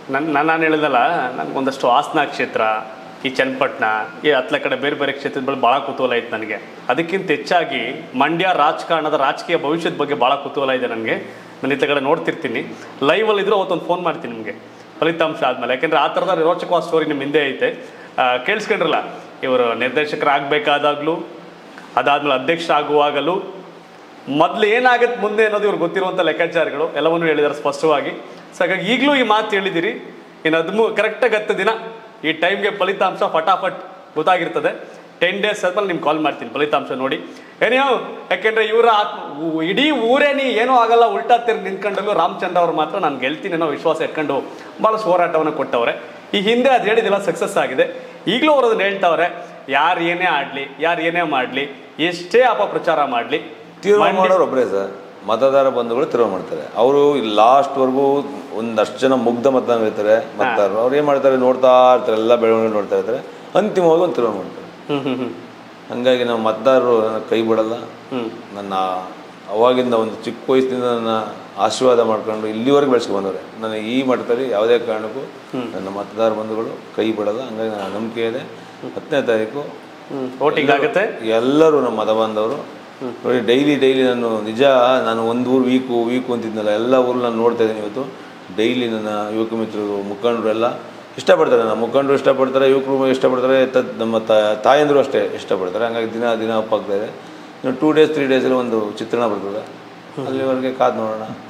ನನ್ನ ನಾನು ಹೇಳಿದಲ್ಲ ನನಗೆ ಒಂದಷ್ಟು ಹಾಸನ ಕ್ಷೇತ್ರ ಈ ಚನ್ನಪಟ್ಟಣ ಈ ಹತ್ಲ ಕಡೆ ಬೇರೆ ಬೇರೆ ಕ್ಷೇತ್ರದ ಬಗ್ಗೆ ಭಾಳ ಕುತೂಹಲ ಐತೆ ನನಗೆ ಅದಕ್ಕಿಂತ ಹೆಚ್ಚಾಗಿ ಮಂಡ್ಯ ರಾಜಕಾರಣದ ರಾಜಕೀಯ ಭವಿಷ್ಯದ ಬಗ್ಗೆ ಭಾಳ ಕುತೂಹಲ ಇದೆ ನನಗೆ ನಾನು ಈತ ಕಡೆ ನೋಡ್ತಿರ್ತೀನಿ ಲೈವಲ್ಲಿ ಇದ್ರೆ ಅವತ್ತೊಂದು ಫೋನ್ ಮಾಡ್ತೀನಿ ನಿಮಗೆ ಫಲಿತಾಂಶ ಆದಮೇಲೆ ಯಾಕೆಂದರೆ ಆ ಥರದ ರೋಚಕವಾದ ಸ್ಟೋರಿ ನಿಮ್ಮ ಹಿಂದೆ ಐತೆ ಆ, ಕೇಳಿಸ್ಕೊಂಡ್ರಲ್ಲ ಇವರು ನಿರ್ದೇಶಕರಾಗಬೇಕಾದಾಗಲೂ ಅದಾದ್ಮೇಲೆ ಅಧ್ಯಕ್ಷ ಆಗುವಾಗಲೂ ಮೊದಲು ಏನಾಗತ್ತೆ ಮುಂದೆ ಅನ್ನೋದು ಇವ್ರಿಗೆ ಗೊತ್ತಿರುವಂಥ ಲೆಕ್ಕಾಚಾರಗಳು ಎಲ್ಲವನ್ನೂ ಹೇಳಿದ್ದಾರೆ ಸ್ಪಷ್ಟವಾಗಿ ಸೊ ಹಾಗಾಗಿ ಈಗಲೂ ಈ ಮಾತು ಹೇಳಿದಿರಿ ಇನ್ನು ಹದಿಮೂ ಕರೆಕ್ಟಾಗಿ ಹತ್ತು ದಿನ ಈ ಟೈಮ್ಗೆ ಫಲಿತಾಂಶ ಫಟಾಫಟ್ ಗೊತ್ತಾಗಿರ್ತದೆ ಟೆನ್ ಡೇಸ್ ಆದ್ಮೇಲೆ ನಿಮ್ಗೆ ಕಾಲ್ ಮಾಡ್ತೀನಿ ಫಲಿತಾಂಶ ನೋಡಿ ಏನೇನೋ ಯಾಕೆಂದ್ರೆ ಇವರ ಆತ್ಮ ಊ- ಇಡೀ ಊರೇ ನೀ ಏನೂ ಆಗಲ್ಲ ಉಲ್ಟಾ ತಿರ್ಗಿ ನಿಂತ್ಕೊಂಡಲ್ಲೂ ರಾಮಚಂದ್ರ ಅವ್ರು ಮಾತ್ರ ನಾನು ಗೆಲ್ತೀನಿ ಅನ್ನೋ ವಿಶ್ವಾಸ ಇಟ್ಕೊಂಡು ಭಾಳಷ್ಟು ಹೋರಾಟವನ್ನು ಕೊಟ್ಟವ್ರೆ ಈ ಹಿಂದೆ ಅದು ಹೇಳಿದಿಲ್ಲ ಸಕ್ಸಸ್ ಆಗಿದೆ ಈಗಲೂ ಅವ್ರು ಅದನ್ನ ಹೇಳ್ತಾವ್ರೆ ಯಾರು ಏನೇ ಆಡಲಿ ಯಾರು ಏನೇ ಮಾಡಲಿ ಎಷ್ಟೇ ಅಪಪ್ರಚಾರ ಮಾಡಲಿ ತೀರ್ಮಾನ ಮಾಡೋರು ಒಬ್ಬರೇ ಸರ್ ಮತದಾರ ಬಂಧುಗಳು ತೀರ್ಮಾನ ಮಾಡ್ತಾರೆ ಅವರು ಲಾಸ್ಟ್ವರೆಗೂ ಒಂದಷ್ಟು ಜನ ಮುಗ್ಧ ಮತದಾನ ಇರ್ತಾರೆ ಮತದಾರರು ಅವ್ರು ಏನು ಮಾಡ್ತಾರೆ ನೋಡ್ತಾ ಇರ್ತಾರೆ ಎಲ್ಲ ಬೆಳವಣಿಗೆ ನೋಡ್ತಾ ಇರ್ತಾರೆ ಅಂತಿಮವಾಗಿ ಒಂದು ತೀರ್ಮಾನ ಮಾಡ್ತಾರೆ ಹ್ಮ್ ಹ್ಮ್ ಹ್ಮ್ ಹಾಗಾಗಿ ನಾವು ಮತದಾರರು ನನ್ನ ಕೈ ಬಿಡಲ್ಲ ಹ್ಮ್ ನನ್ನ ಅವಾಗಿಂದ ಒಂದು ಚಿಕ್ಕ ವಯಸ್ಸಿನಿಂದ ನನ್ನ ಆಶೀರ್ವಾದ ಮಾಡ್ಕೊಂಡು ಇಲ್ಲಿವರೆಗೆ ಬೆಳೆಸ್ಕೊಂಡು ಬಂದವ್ರೆ ನನ್ನ ಈ ಮಟ್ಟದಲ್ಲಿ ಯಾವುದೇ ಕಾರಣಕ್ಕೂ ನನ್ನ ಮತದಾರ ಬಂಧುಗಳು ಕೈ ಬಿಡಲ್ಲ ಹಂಗಾಗಿ ನನ್ನ ನಂಬಿಕೆ ಇದೆ ಹತ್ತನೇ ತಾರೀಕು ಹ್ಮ್ ವೋಟಿಂಗ್ ಆಗುತ್ತೆ ಎಲ್ಲರೂ ನಮ್ಮ ಮತ ಬಾಂಧವರು ನೋಡಿ ಡೈಲಿ ಡೈಲಿ ನಾನು ನಿಜ ನಾನು ಒಂದು ಊರು ವೀಕು ವೀಕು ಅಂತಿದ್ನಲ್ಲ ಎಲ್ಲ ಊರು ನಾನು ನೋಡ್ತಾ ಇದ್ದೀನಿ ಇವತ್ತು ಡೈಲಿ ನನ್ನ ಯುವಕ ಮಿತ್ರರು ಮುಖಂಡರು ಎಲ್ಲ ಇಷ್ಟಪಡ್ತಾರೆ ನಮ್ಮ ಮುಖಂಡರು ಇಷ್ಟಪಡ್ತಾರೆ ಯುವಕರು ಇಷ್ಟಪಡ್ತಾರೆ ತ- ನಮ್ಮ ತ- ತಾಯಂದಿರು ಅಷ್ಟೇ ಇಷ್ಟಪಡ್ತಾರೆ ಹಂಗಾಗಿ ದಿನ ದಿನ ಅಪ್ಪಾಗ್ತಾ ಇದೆ ಇನ್ನು ಟೂ ಡೇಸ್ ತ್ರೀ ಡೇಸಲ್ಲಿ ಒಂದು ಚಿತ್ರಣ ಬರ್ತದೆ ಅಲ್ಲಿವರೆಗೆ ಕಾದು ನೋಡೋಣ